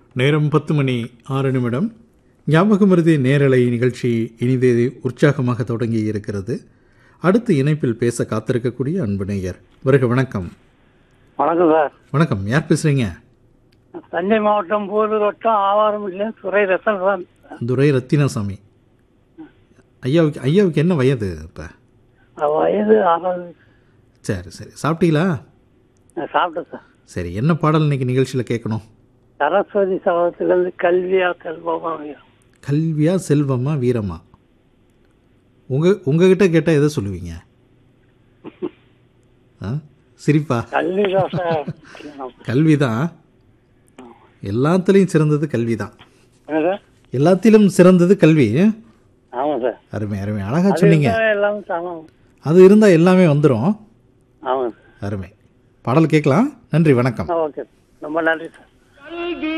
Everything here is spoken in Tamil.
நேரம் பத்து மணி ஆறு நிமிடம் ஞாபகமருதி நேரலை நிகழ்ச்சி இனிதே உற்சாகமாக தொடங்கி இருக்கிறது அடுத்து இணைப்பில் பேச காத்திருக்கக்கூடிய அன்பு நேயர் வருக வணக்கம் வணக்கம் சார் வணக்கம் யார் பேசுறீங்க தஞ்சை மாவட்டம் போலூர் வட்டம் ஆவாரமில்லையும் துறை ரசன் சார் துரை ரத்தினசாமி ஐயாவுக்கு ஐயாவுக்கு என்ன வயது இப்போ வயது அறுபது சரி சரி சாப்பிட்டீங்களா நான் சாப்பிட்டேன் சார் சரி என்ன பாடல் இன்னைக்கு நிகழ்ச்சியில் கேட்கணும் சரஸ்வதி சகோதரத்துலேருந்து கல்வியா செல்வமா கல்வியா செல்வமா வீரமா உங்க உங்ககிட்ட கேட்டால் எதை சொல்லுவீங்க ஆ சிரிப்பா கல்வி தான் சார் கல்வி தான் எல்லாத்துலேயும் சிறந்தது கல்வி தான் என்ன சார் எல்லாத்திலும் சிறந்தது கல்வி ஆமாம் சார் அருமை அருமை அழகாக அது சொன்னீங்க இருந்தா எல்லாமே சமம் அது இருந்தால் எல்லாமே வந்துடும் ஆமாம் சார் அருமை பாடல் கேட்கலாம் நன்றி வணக்கம் ஓகே ரொம்ப நன்றி சார் கல்வி